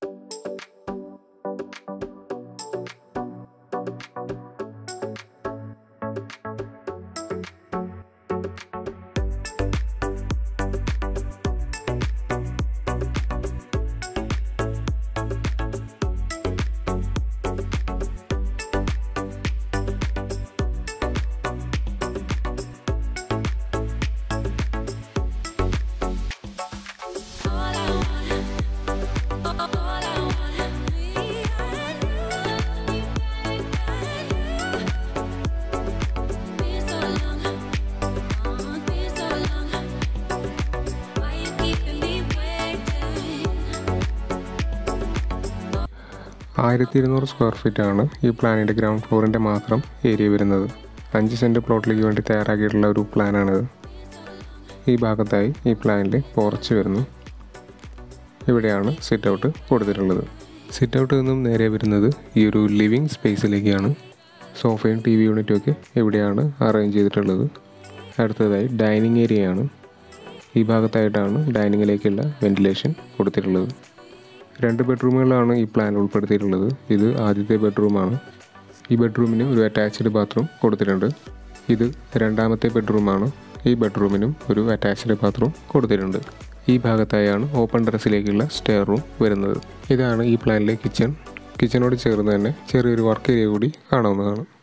All I want, all I want, me and you, been so long, oh, been so long. Why you keeping me waiting? ആയിരത്തി ഇരുന്നൂറ് square feet ആണ് ഈ പ്ലാനിൻ്റെ ground ഫ്ലോറിൻ്റെ മാത്രം area വരുന്നത് അഞ്ച് cent പ്ലോട്ടിലേക്ക് വേണ്ടി തയ്യാറാക്കിയിട്ടുള്ള ഒരു പ്ലാനാണിത് ഈ ഭാഗത്തായി ഈ പ്ലാനിൽ പോർച്ച് വരുന്നു ഇവിടെയാണ് സിറ്റ് ഔട്ട് കൊടുത്തിട്ടുള്ളത് സിറ്റ് ഔട്ട് നിന്നും നേരെ വരുന്നത് ഈ ഒരു ലിവിങ് സ്പേസിലേക്കാണ് സോഫയും ടി വി യൂണിറ്റും ഒക്കെ ഇവിടെയാണ് അറേഞ്ച് ചെയ്തിട്ടുള്ളത് അടുത്തതായി ഡൈനിങ് ഏരിയയാണ് ഈ ഭാഗത്തായിട്ടാണ് ഡൈനിങ്ങിലേക്കുള്ള വെന്റിലേഷൻ കൊടുത്തിട്ടുള്ളത് രണ്ട് ബെഡ്റൂമുകളാണ് ഈ പ്ലാൻ ഉൾപ്പെടുത്തിയിട്ടുള്ളത് ഇത് ആദ്യത്തെ ബെഡ്റൂമാണ് ഈ ബെഡ്റൂമിന് ഒരു അറ്റാച്ച്ഡ് ബാത്റൂം കൊടുത്തിട്ടുണ്ട് ഇത് രണ്ടാമത്തെ ബെഡ്റൂമാണ് ഈ ബെഡ്റൂമിനും ഒരു അറ്റാച്ച്ഡ് ബാത്റൂം കൊടുത്തിട്ടുണ്ട് ഈ ഭാഗത്തായാണ് ഓപ്പൺ ടെറസിലേക്കുള്ള സ്റ്റെയർ റൂം വരുന്നത് ഇതാണ് ഈ പ്ലാനിലെ കിച്ചൺ കിച്ചണോട് ചേർന്ന് തന്നെ ചെറിയൊരു വർക്ക് ഏരിയ കൂടി കാണാവുന്നതാണ്